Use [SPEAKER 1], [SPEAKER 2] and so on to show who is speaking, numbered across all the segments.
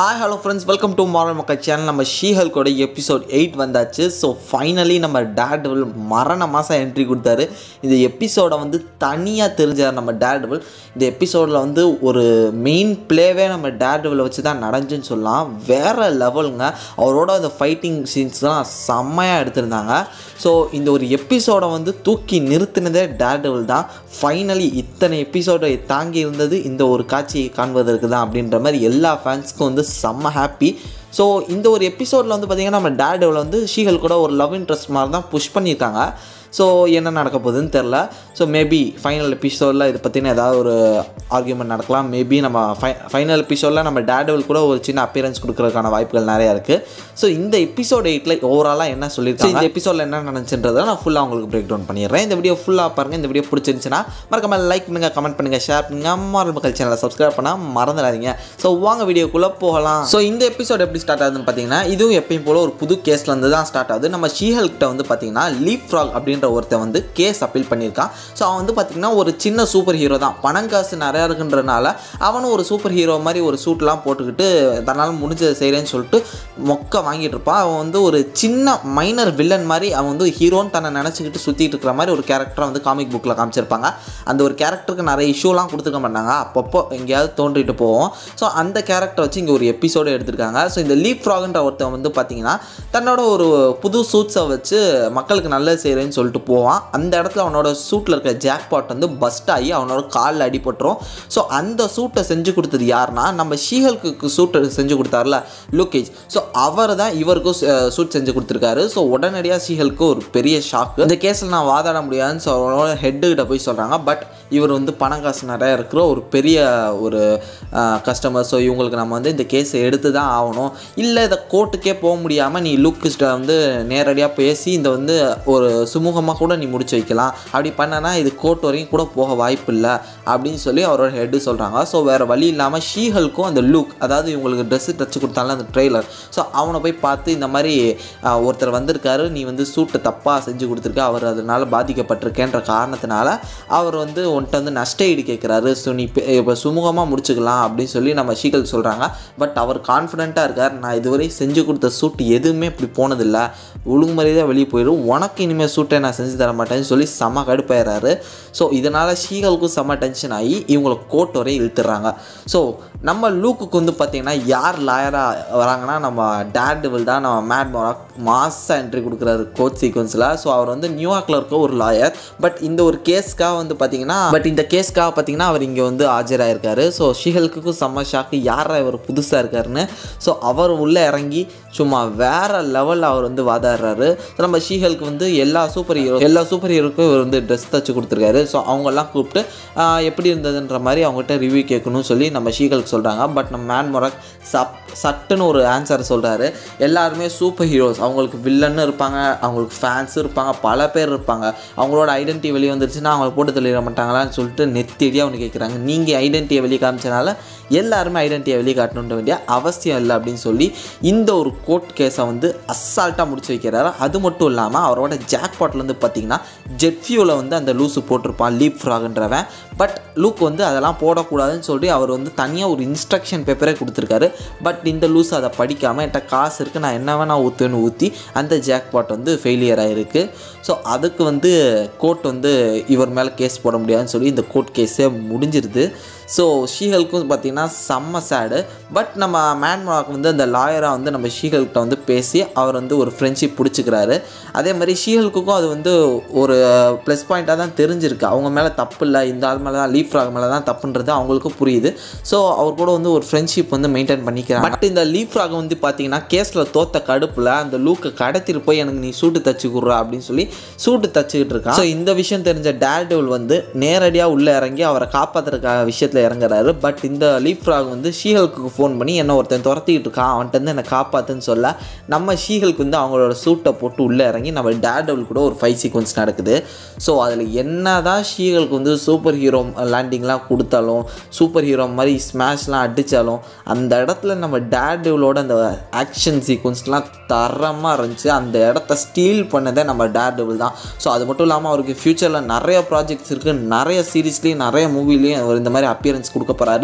[SPEAKER 1] hi hello friends welcome to moral மக்கள் channel நம்ம ஷீஹல்கோட எபிசோட் எயிட் வந்தாச்சு ஸோ ஃபைனலி நம்ம டேர்டபிள் மரண மாதம் என்ட்ரி கொடுத்தாரு இந்த எபிசோடை வந்து தனியாக தெரிஞ்சார் நம்ம டேர்டபிள் இந்த எபிசோடில் வந்து ஒரு மெயின் ப்ளேவே நம்ம டேர்டபிளை வச்சு தான் நடந்துன்னு சொல்லலாம் வேறு லெவலுங்க அவரோட அந்த ஃபைட்டிங் சீன்ஸ்லாம் செம்மையாக எடுத்திருந்தாங்க ஸோ இந்த ஒரு எபிசோடை வந்து தூக்கி நிறுத்தினதே டேர்டபிள் தான் ஃபைனலி இத்தனை எபிசோடை தாங்கி இருந்தது இந்த ஒரு காட்சியை காண்பதற்கு தான் அப்படின்ற மாதிரி எல்லா ஃபேன்ஸ்க்கும் வந்து செம்ம ஹாப்பி ஸோ இந்த ஒரு எபிசோடில் வந்து பார்த்திங்கன்னா நம்ம டேர்டபிள் வந்து ஷீகல் கூட ஒரு லவ் இன்ட்ரெஸ்ட் மாதிரி தான் புஷ் பண்ணியிருக்காங்க ஸோ என்ன நடக்க போகுதுன்னு தெரில ஸோ மேபி ஃபைனல் எபிசோடில் இதை பற்றின ஏதாவது ஒரு ஆர்கியூமெண்ட் நடக்கலாம் மேபி நம்ம ஃபை ஃபைனல் எபிசோடில் நம்ம டேடபிள் கூட ஒரு சின்ன அப்பியரன்ஸ் கொடுக்கறதுக்கான வாய்ப்புகள் நிறையா இருக்குது ஸோ இந்த எபிசோட் எயிட்டில் ஓவராலாக என்ன சொல்லியிருக்காங்க இந்த எபிசோடில் என்ன நடந்துச்சுன்றதை நான் ஃபுல்லாக உங்களுக்கு பிரேக் டவுன் பண்ணிடுறேன் இந்த வீடியோ ஃபுல்லாக பாருங்கள் இந்த வீடியோ பிடிச்சிருந்துச்சுன்னா மறக்காம லைக் பண்ணுங்கள் கமெண்ட் பண்ணுங்கள் ஷேர் பண்ணுங்கள் மாரல் மக்கள் சேனலை சப்ஸ்கிரைப் பண்ணால் மறந்துடாதீங்க ஸோ வாங்க வீடியோக்குள்ளே போகலாம் ஸோ இந்த எபிசோட் எப்படி ஸ்டார்ட் ஆகுதுன்னு பார்த்தீங்கன்னா இதுவும் எப்பயும் போல ஒரு புது கேஸ்லேருந்து தான் ஸ்டார்ட் ஆகுது நம்ம ஷீஹல்கிட்ட வந்து பார்த்தீங்கன்னா லீப் ஃப்ராக் அப்படின்ற ஒருத்தன் வந்து கேஸ் அப்பீல் பண்ணியிருக்கான் ஸோ அவன் வந்து பார்த்தீங்கன்னா ஒரு சின்ன சூப்பர் ஹீரோ தான் பணம் காசு நிறையா இருக்குன்றனால அவனும் ஒரு சூப்பர் ஹீரோ மாதிரி ஒரு சூட்லாம் போட்டுக்கிட்டு தன்னால் முடிஞ்சதை செய்கிறேன்னு சொல்லிட்டு மொக்க வாங்கிட்டு இருப்பான் அவன் வந்து ஒரு சின்ன மைனர் வில்லன் மாதிரி அவன் வந்து ஹீரோன்னு தன்னை நினச்சிக்கிட்டு சுற்றிட்டு இருக்கிற மாதிரி ஒரு கேரக்டரை வந்து காமிக் புக்கில் காமிச்சிருப்பாங்க அந்த ஒரு கேரக்டருக்கு நிறைய இஷ்யூலாம் கொடுத்துக்க மாட்டாங்க அப்பப்போ எங்கேயாவது தோன்றிட்டு போவோம் ஸோ அந்த கேரக்டரை வச்சு இங்கே ஒரு எபிசோடு எடுத்திருக்காங்க ஸோ இந்த லீப் ஃப்ராக்ன்ற ஒருத்தன் வந்து பார்த்தீங்கன்னா தன்னோட ஒரு புது சூட்ஸை வச்சு மக்களுக்கு நல்லது செய்கிறேன்னு சொல்லிட்டு போவான் அந்த இடத்துல அவனோட சூட்டில் இருக்க ஜாக்பாட் வந்து பஸ்ட் ஆகி அவனோட காலில் அடிபட்டுரும் ஸோ அந்த சூட்டை செஞ்சு கொடுத்தது யாருன்னா நம்ம ஷீஹல்க்கு சூட்டை செஞ்சு கொடுத்தாருல லூக்கேஜ் ஸோ அவர் தான் இவருக்கும் சூட் செஞ்சு கொடுத்துருக்காரு ஸோ உடனடியாக ஷீஹல்க்கு ஒரு பெரிய ஷாக்கு இந்த கேஸில் நான் வாதாட முடியாதுன்னு ஸோ அவனோட ஹெட்டுக்கிட்ட போய் சொல்கிறாங்க பட் இவர் வந்து பணம் காசு நிறையா இருக்கிற ஒரு பெரிய ஒரு கஸ்டமர் ஸோ இவங்களுக்கு நம்ம வந்து இந்த கேஸை எடுத்து தான் ஆகணும் இல்லை இதை கோர்ட்டுக்கே போக முடியாமல் நீ லுக்கிஸ்ட்டை வந்து நேரடியாக பேசி இந்த வந்து ஒரு சுமூகமாக கூட நீ முடிச்சு வைக்கலாம் அப்படி பண்ணனா இது கோர்ட் வரையும் கூட போக வாய்ப்பு இல்லை அப்படின்னு சொல்லி அவரோட ஹெட்டு சொல்கிறாங்க ஸோ வேறு வழி இல்லாமல் ஷீஹல்க்கும் அந்த லுக் அதாவது இவங்களுக்கு ட்ரெஸ்ஸு தச்சு கொடுத்தாலும் அந்த ட்ரெய்லர் ஸோ அவனை போய் பார்த்து இந்த மாதிரி ஒருத்தர் வந்திருக்காரு நீ வந்து சூட்டை தப்பாக செஞ்சு கொடுத்துருக்க அவர் அதனால் பாதிக்கப்பட்டிருக்கேன்ற காரணத்தினால அவர் வந்து உன்ட்ட வந்து நஷ்ட ஈடு கேட்குறாரு ஸோ நீ இப்போ சுமூகமாக முடிச்சுக்கலாம் அப்படின்னு சொல்லி நம்ம ஷீகல் சொல்கிறாங்க பட் அவர் கான்ஃபிடென்ட்டாக இருக்கார் நான் இதுவரை செஞ்சு கொடுத்த சூட் எதுவுமே இப்படி போனதில்லை ஒழுங்கு மாதிரியே வெளியே போயிடும் உனக்கு இனிமேல் சூட்டை நான் செஞ்சு தர மாட்டேன்னு சொல்லி செம்ம கடுப்பாயிறாரு ஸோ இதனால் ஷீகலுக்கும் செம்ம டென்ஷன் ஆகி இவங்களை கோர்ட் வரை இழுத்துறாங்க ஸோ நம்ம லூக்குக்கு வந்து பார்த்திங்கன்னா யார் லாயராக வராங்கன்னா நம்ம டேர்டிவில் தான் நம்ம மேட் மொராக் மாசாக என்ட்ரி கொடுக்குறாரு கோர்ட் சீக்வன்ஸில் ஸோ அவர் வந்து நியூயார்க்கில் இருக்க ஒரு லாயர் பட் இந்த ஒரு கேஸ்க்காக வந்து பார்த்திங்கன்னா பட் இந்த கேஸ்க்காக பார்த்திங்கன்னா அவர் இங்கே வந்து ஆஜராயிருக்காரு ஸோ ஷீஹல்க்குக்கும் செம்ம ஷாக்கு யாரா இவர் புதுசாக இருக்காருன்னு ஸோ அவர் உள்ளே இறங்கி சும்மா வேறு லெவலில் அவர் வந்து வாதாடுறாரு ஸோ நம்ம ஷீஹல்க்கு வந்து எல்லா சூப்பர் ஹீரோ எல்லா சூப்பர் ஹீரோக்கும் இவர் வந்து ட்ரெஸ் தச்சு கொடுத்துருக்காரு ஸோ அவங்கெல்லாம் கூப்பிட்டு எப்படி இருந்ததுன்ற மாதிரி அவங்ககிட்ட ரிவ்யூ கேட்கணும்னு சொல்லி நம்ம ஷீஹல்க்கு சொல்கிறாங்க பட் நம்ம மேன் மொரக் சப் சட்டுன்னு ஒரு ஆன்சர் சொல்கிறாரு எல்லாருமே சூப்பர் ஹீரோஸ் அவங்களுக்கு வில்லன்னு இருப்பாங்க அவங்களுக்கு ஃபேன்ஸும் இருப்பாங்க பல பேர் இருப்பாங்க அவங்களோட ஐடென்டிட்டி வெளியே வந்துருச்சுன்னா அவங்கள போட்டு தள்ளிட மாட்டாங்களான்னு சொல்லிட்டு நெத்தடியாக அவனு கேட்குறாங்க நீங்கள் ஐடென்டிட்டியை வெளியே காமிச்சனால எல்லாருமே ஐடென்டிட்டியை வெளியே காட்டணுன்ற வேண்டிய அவசியம் இல்லை அப்படின்னு சொல்லி இந்த ஒரு கோர்ட் கேஸை வந்து அசால்ட்டாக முடிச்சு வைக்கிறாரு அது மட்டும் இல்லாமல் அவரோட ஜாக்பாட்லேருந்து பார்த்தீங்கன்னா ஜெட் ஃபியூவில் வந்து அந்த லூஸு போட்டிருப்பான் லீப் ஃப்ராகுன்றவன் பட் லூக் வந்து அதெல்லாம் போடக்கூடாதுன்னு சொல்லி அவர் வந்து தனியாக ஒரு இன்ஸ்ட்ரக்ஷன் பேப்பரே கொடுத்துருக்காரு பட் இந்த லூஸ் அதை படிக்காமல் என்கிட்ட காசு இருக்குது நான் என்ன வேணால் ஊற்றுன்னு ஊற்றி அந்த ஜாக்பாட் வந்து ஃபெயிலியர் ஆகிருக்கு ஸோ அதுக்கு வந்து கோர்ட் வந்து இவர் மேலே கேஸ் போட முடியாதுன்னு சொல்லி இந்த கோர்ட் கேஸே முடிஞ்சிருது ஸோ ஷீஹல்க்கும் பார்த்திங்கன்னா செம்ம சேடு பட் நம்ம மேன்மார்க் வந்து அந்த லாயராக வந்து நம்ம ஷீஹல்கிட்ட வந்து பேசி அவர் வந்து ஒரு ஃப்ரெண்ட்ஷிப் பிடிச்சிக்கிறாரு அதே மாதிரி ஷீஹல்க்குக்கும் அது வந்து ஒரு ப்ளஸ் பாயிண்ட்டாக தான் தெரிஞ்சிருக்கு அவங்க மேலே தப்பு இல்லை இந்த ஆள் மேலே தான் லீஃப் ஃப்ராக் மேலே தான் தப்புன்றது அவங்களுக்கும் புரியுது ஸோ அவர் கூட வந்து ஒரு ஃப்ரெண்ட்ஷிப் வந்து மெயின்டைன் பண்ணிக்கிறாங்க பட் இந்த லீஃப் ஃப்ராக் வந்து பார்த்தீங்கன்னா கேஸில் தோத்த கடுப்பில் அந்த லூக்கை கடத்திட்டு போய் எனக்கு நீ சூட்டு தச்சு கொடுறா அப்படின்னு சொல்லி சூட்டு தச்சுக்கிட்டு இருக்கான் ஸோ இந்த விஷயம் தெரிஞ்ச டேர்டெவில் வந்து நேரடியாக உள்ளே இறங்கி அவரை காப்பாற்றுறதுக்காக விஷயத்தில் இறங்குறாரு பட் இந்த லீப் ஃப்ராக் வந்து ஷீஹல்க்கு ஃபோன் பண்ணி என்ன ஒருத்தன் துரத்திக்கிட்டு இருக்கான் அவன்கிட்ட வந்து என்னை காப்பாற்றுன்னு சொல்ல நம்ம ஷீஹல்க்கு வந்து அவங்களோட சூட்டை போட்டு உள்ளே இறங்கி நம்ம டேர்டெவில் கூட ஒரு ஃபைட் சீக்வன்ஸ் நடக்குது ஸோ அதில் என்ன தான் ஷீஹல்க்கு வந்து சூப்பர் ஹீரோ லேண்டிங்லாம் கொடுத்தாலும் சூப்பர் ஹீரோ மாதிரி ஸ்மாஷ்லாம் அடித்தாலும் அந்த இடத்துல நம்ம டேர்டெவிலோட அந்த ஆக்ஷன் சீக்வன்ஸ்லாம் தரமாக இருந்துச்சு அந்த இடத்த ஸ்டீல் பண்ணதே நம்ம டேர்டெவில் தான் ஸோ அது மட்டும் இல்லாமல் அவருக்கு ஃப்யூச்சரில் நிறைய ப்ராஜெக்ட்ஸ் இருக்குது நிறைய சீரீஸ்லேயும் நிறைய மூவிலையும் அவர் இந்த மாதிரி அப்பியரன்ஸ் கொடுக்க போகிறாரு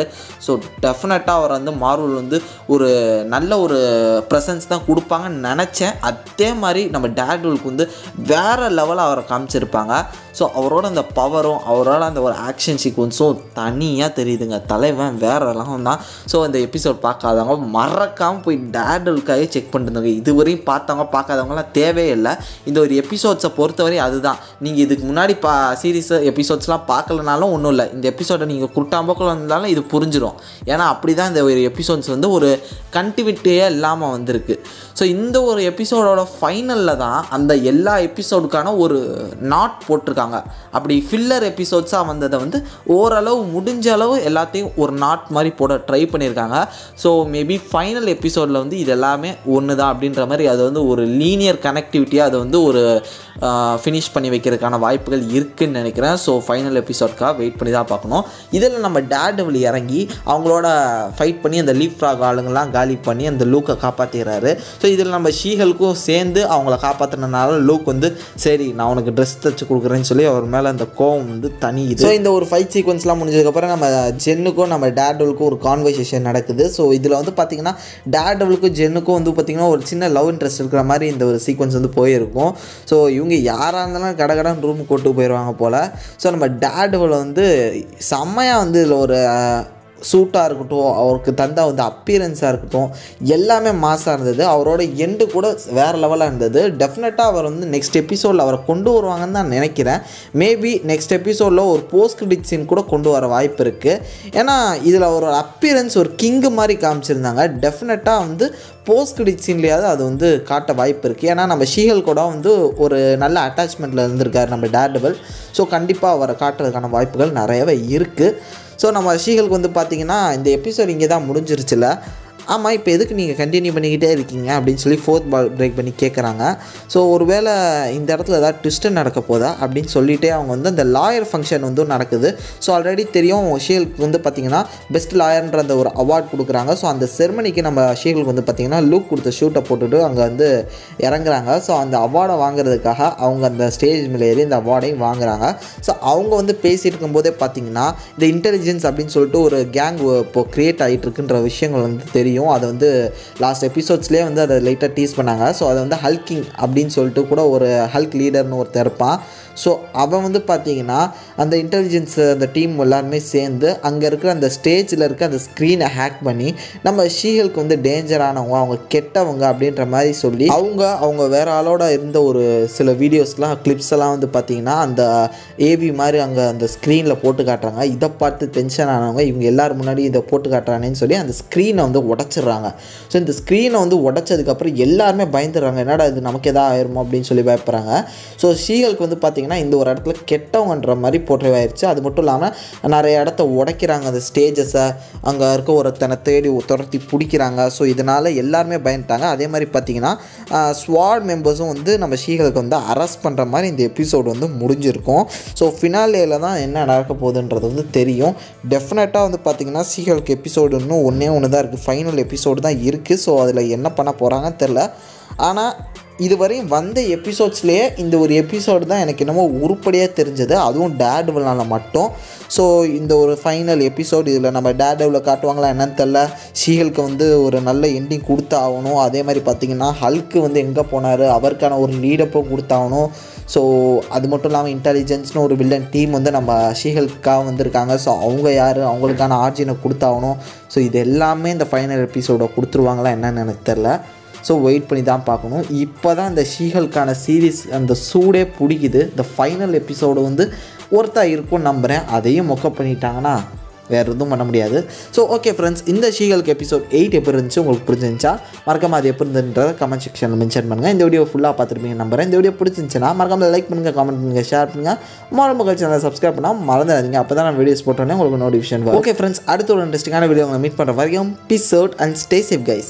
[SPEAKER 1] ஸோ டெஃபினட்டாக அவர் வந்து மார்வல் வந்து ஒரு நல்ல ஒரு ப்ரெசன்ஸ் தான் கொடுப்பாங்கன்னு நினச்சேன் அதே மாதிரி நம்ம டேட்வலுக்கு வந்து வேறு லெவலில் அவரை காமிச்சிருப்பாங்க ஸோ அவரோட அந்த பவரும் அவரோட அந்த ஒரு ஆக்ஷன் சீக்வன்ஸும் தனியாக தெரியுதுங்க தலைவன் வேற லெவல் தான் ஸோ இந்த எபிசோட் பார்க்காதவங்க மறக்காமல் போய் டேடலுக்காக செக் பண்ணிருந்தாங்க இதுவரையும் பார்த்தவங்க பார்க்காதவங்களாம் தேவையே இல்லை இந்த ஒரு எபிசோட்ஸை பொறுத்தவரை அதுதான் நீங்கள் இதுக்கு முன்னாடி பா சீரீஸ் எபிசோட்ஸ்லாம் பார்க்கலனாலும் ஒன்றும் இல்லை இந்த எபிசோடை நீங்கள் குட்டாம்போக்கில் வந்தாலும் இது புரிஞ்சிடும் ஏன்னா அப்படி தான் இந்த ஒரு எபிசோட்ஸ் வந்து ஒரு கண்டிவிட்டியே இல்லாமல் வந்திருக்கு ஸோ இந்த ஒரு எபிசோடோட ஃபைனலில் தான் அந்த எல்லா எபிசோடுக்கான ஒரு நாட் போட்டிருக்காங்க அப்படி ஃபில்லர் எபிசோட்ஸாக வந்ததை வந்து ஓரளவு முடிஞ்ச அளவு எல்லாத்தையும் ஒரு நாட் மாதிரி போட ட்ரை பண்ணியிருக்காங்க ஸோ மேபி ஃபைனல் எபிசோடில் வந்து இது எல்லாமே ஒன்று தான் அப்படின்ற மாதிரி அது வந்து ஒரு லீனியர் கனெக்டிவிட்டியாக அதை வந்து ஒரு ஃபினிஷ் பண்ணி வைக்கிறதுக்கான வாய்ப்புகள் இருக்குன்னு நினைக்கிறேன் ஸோ ஃபைனல் எபிசோட்காக வெயிட் பண்ணி தான் பார்க்கணும் இதில் நம்ம டேடபிள் இறங்கி அவங்களோட ஃபைட் பண்ணி அந்த லீப் ஃப்ராக் ஆளுங்கெல்லாம் காலி பண்ணி அந்த லூக்கை காப்பாற்றிடுறாரு ஸோ இதில் நம்ம ஷீஹலுக்கும் சேர்ந்து அவங்கள காப்பாற்றினனால லூக் வந்து சரி நான் உனக்கு ட்ரெஸ் தைச்சு கொடுக்குறேன்னு சொல்லி அவர் மேலே அந்த கோவம் வந்து தனி ஸோ இந்த ஒரு ஃபைட் சீக்வன்ஸ்லாம் முடிஞ்சதுக்கப்புறம் நம்ம ஜென்னுக்கும் நம்ம டேடபிளுக்கும் ஒரு கான்வர்சேஷன் நடக்குது ஸோ இதில் வந்து பார்த்திங்கன்னா டேடபிளுக்கும் ஜென்னுக்கும் வந்து பார்த்திங்கன்னா ஒரு சின்ன லவ் இன்ட்ரெஸ்ட் இருக்கிற மாதிரி இந்த ஒரு சீக்வன்ஸ் வந்து போயிருக்கும் ஸோ இவங்க யாராக இருந்தாலும் கடகடன் ரூம் கூட்டு போயிடுவாங்க போல் ஸோ நம்ம டேடபிள் வந்து செம்மையாக வந்து இதில் ஒரு சூட்டாக இருக்கட்டும் அவருக்கு தந்த வந்து அப்பியரன்ஸாக இருக்கட்டும் எல்லாமே மாசாக இருந்தது அவரோட எண்டு கூட வேறு லெவலாக இருந்தது டெஃபினட்டாக அவர் வந்து நெக்ஸ்ட் எபிசோடில் அவரை கொண்டு வருவாங்கன்னு தான் நினைக்கிறேன் மேபி நெக்ஸ்ட் எபிசோடில் ஒரு போஸ்ட் கிரெடிட் சீன் கூட கொண்டு வர வாய்ப்பு இருக்குது ஏன்னா இதில் அவரோட அப்பியரன்ஸ் ஒரு கிங்கு மாதிரி காமிச்சிருந்தாங்க டெஃபினட்டாக வந்து போஸ்ட் கிரெடிட் சீன்லேயாவது அது வந்து காட்ட வாய்ப்பு இருக்குது ஏன்னா நம்ம ஷீஹல் கூட வந்து ஒரு நல்ல அட்டாச்மெண்ட்டில் இருந்திருக்காரு நம்ம டேர்டபிள் ஸோ கண்டிப்பாக அவரை காட்டுறதுக்கான வாய்ப்புகள் நிறையவே இருக்குது ஸோ நம்ம ஷீஹலுக்கு வந்து பார்த்தீங்கன்னா இந்த எபிசோட் இங்கே தான் முடிஞ்சிருச்சுல ஆமாம் இப்போ எதுக்கு நீங்கள் கண்டினியூ பண்ணிக்கிட்டே இருக்கீங்க அப்படின்னு சொல்லி ஃபோர்த் பால் பிரேக் பண்ணி கேட்குறாங்க ஸோ ஒருவேளை இந்த இடத்துல ஏதாவது ட்விஸ்ட்டு நடக்க போதா அப்படின்னு சொல்லிட்டே அவங்க வந்து அந்த லாயர் ஃபங்க்ஷன் வந்து நடக்குது ஸோ ஆல்ரெடி தெரியும் ஷீலுக்கு வந்து பார்த்திங்கன்னா பெஸ்ட் லாயர்ன்ற அந்த ஒரு அவார்ட் கொடுக்குறாங்க ஸோ அந்த செர்மனிக்கு நம்ம ஷீலுக்கு வந்து பார்த்திங்கன்னா லூக் கொடுத்த ஷூட்டை போட்டுட்டு அங்கே வந்து இறங்குறாங்க ஸோ அந்த அவார்டை வாங்குறதுக்காக அவங்க அந்த ஸ்டேஜ் மேலே ஏறி இந்த அவார்டையும் வாங்குறாங்க ஸோ அவங்க வந்து பேசிகிட்டு இருக்கும்போதே பார்த்தீங்கன்னா இந்த இன்டெலிஜென்ஸ் அப்படின்னு சொல்லிட்டு ஒரு கேங் இப்போ க்ரியேட் ஆகிட்டு இருக்குன்ற விஷயங்கள் வந்து தெரியும் தெரியும் அதை வந்து லாஸ்ட் எபிசோட்ஸ்லேயே வந்து அதை லைட்டாக டீஸ் பண்ணாங்க ஸோ அதை வந்து ஹல்கிங் அப்படின்னு சொல்லிட்டு கூட ஒரு ஹல்க் லீடர்னு ஒருத்தர் இருப்பான் ஸோ அவன் வந்து பார்த்தீங்கன்னா அந்த இன்டெலிஜென்ஸ் அந்த டீம் எல்லாருமே சேர்ந்து அங்கே இருக்கிற அந்த ஸ்டேஜில் இருக்க அந்த ஸ்க்ரீனை ஹேக் பண்ணி நம்ம ஷீஹலுக்கு வந்து டேஞ்சரானவங்க அவங்க கெட்டவங்க அப்படின்ற மாதிரி சொல்லி அவங்க அவங்க வேற ஆளோட இருந்த ஒரு சில வீடியோஸ்லாம் கிளிப்ஸ் எல்லாம் வந்து பார்த்தீங்கன்னா அந்த ஏவி மாதிரி அங்கே அந்த ஸ்க்ரீனில் போட்டு காட்டுறாங்க இதை பார்த்து டென்ஷன் ஆனவங்க இவங்க எல்லாரும் முன்னாடி இதை போட்டு காட்டுறானேன்னு சொல்லி அந்த ஸ்க்ரீனை வந்து உடச்சிடுறாங்க ஸோ இந்த ஸ்க்ரீனை வந்து உடச்சதுக்கப்புறம் எல்லாருமே பயந்துடுறாங்க என்னடா இது நமக்கு எதாவது ஆயிருமோ அப்படின்னு சொல்லி பயப்படுறாங்க ஸோ ஷீஹலுக்கு வந்து பார்த்தீங்கன்னா இந்த ஒரு இடத்துல கெட்டவங்கன்ற மாதிரி போற்றவாயிருச்சு அது மட்டும் இல்லாமல் நிறைய இடத்த உடைக்கிறாங்க அந்த ஸ்டேஜஸை அங்கே இருக்க ஒருத்தனை தேடி துரத்தி பிடிக்கிறாங்க ஸோ இதனால் எல்லாருமே பயந்துட்டாங்க அதே மாதிரி பார்த்தீங்கன்னா ஸ்வாட் மெம்பர்ஸும் வந்து நம்ம ஷீஹலுக்கு வந்து அரெஸ்ட் பண்ணுற மாதிரி இந்த எபிசோடு வந்து முடிஞ்சிருக்கும் ஸோ ஃபினாலேயில் தான் என்ன நடக்க போகுதுன்றது வந்து தெரியும் டெஃபினட்டாக வந்து பார்த்திங்கன்னா சீஹலுக்கு எபிசோடு இன்னும் ஒன்றே ஒன்று தான் இருக்குது ஃபைனல் எபிசோடு தான் இருக்குது ஸோ அதில் என்ன பண்ண போகிறாங்கன்னு தெரில ஆனால் இதுவரையும் வந்த எபிசோட்ஸ்லேயே இந்த ஒரு எபிசோடு தான் எனக்கு என்னமோ உருப்படியாக தெரிஞ்சது அதுவும் டேடுவல்னால மட்டும் ஸோ இந்த ஒரு ஃபைனல் எபிசோடு இதில் நம்ம டேடவில் காட்டுவாங்களா என்னன்னு தெரில ஷீஹலுக்கு வந்து ஒரு நல்ல எண்டிங் கொடுத்தாகணும் அதே மாதிரி பார்த்திங்கன்னா ஹல்க்கு வந்து எங்கே போனார் அவருக்கான ஒரு லீடப்பும் கொடுத்தாகணும் ஸோ அது மட்டும் இல்லாமல் இன்டெலிஜென்ஸ்னு ஒரு வில்லன் டீம் வந்து நம்ம ஷீஹல்க்காக வந்திருக்காங்க ஸோ அவங்க யார் அவங்களுக்கான ஆர்ஜினை கொடுத்தாகணும் ஸோ இது எல்லாமே இந்த ஃபைனல் எபிசோடை கொடுத்துருவாங்களா என்னன்னு எனக்கு தெரில ஸோ வெயிட் பண்ணி தான் பார்க்கணும் இப்போ தான் இந்த ஷீஹல்கான சீரீஸ் அந்த சூடே பிடிக்குது இந்த ஃபைனல் எபிசோடு வந்து ஒருத்தா இருக்கும்னு நம்புகிறேன் அதையும் மொக்க பண்ணிட்டாங்கன்னா வேறு எதுவும் பண்ண முடியாது ஸோ ஓகே ஃப்ரெண்ட்ஸ் இந்த ஷீஹல்க் எபிசோட் எயிட் எப்படி இருந்துச்சு உங்களுக்கு பிடிச்சிருந்துச்சா மறக்காம அது எப்படி இருந்துன்றத கமெண்ட் செக்ஷனில் மென்ஷன் பண்ணுங்கள் இந்த வீடியோ ஃபுல்லாக பார்த்துருப்பீங்க நம்புறேன் இந்த வீடியோ பிடிச்சிருந்துச்சுன்னா மறக்காம லைக் பண்ணுங்கள் கமெண்ட் பண்ணுங்கள் ஷேர் பண்ணுங்கள் மொபைல் சேனலை சப்ஸ்கிரைப் பண்ணால் மறந்துடாதீங்க அப்போ தான் நான் வீடியோஸ் போட்டோன்னே உங்களுக்கு நோட்டிஃபிகேஷன் வரும் ஓகே ஃப்ரெண்ட்ஸ் அடுத்த ஒரு இன்ட்ரெஸ்டிங்கான வீடியோ உங்களை மீட் பண்ணுற வரைக்கும் peace out and stay safe guys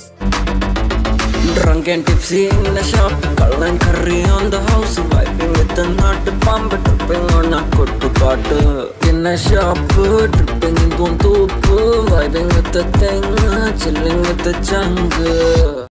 [SPEAKER 2] Drunk and tipsy in the shop Call and curry on the house Vibing with the nut bomb Tripping on a kuttu paatu In a shop Tripping in Guntupu Vibing with the thing Chilling with the jungle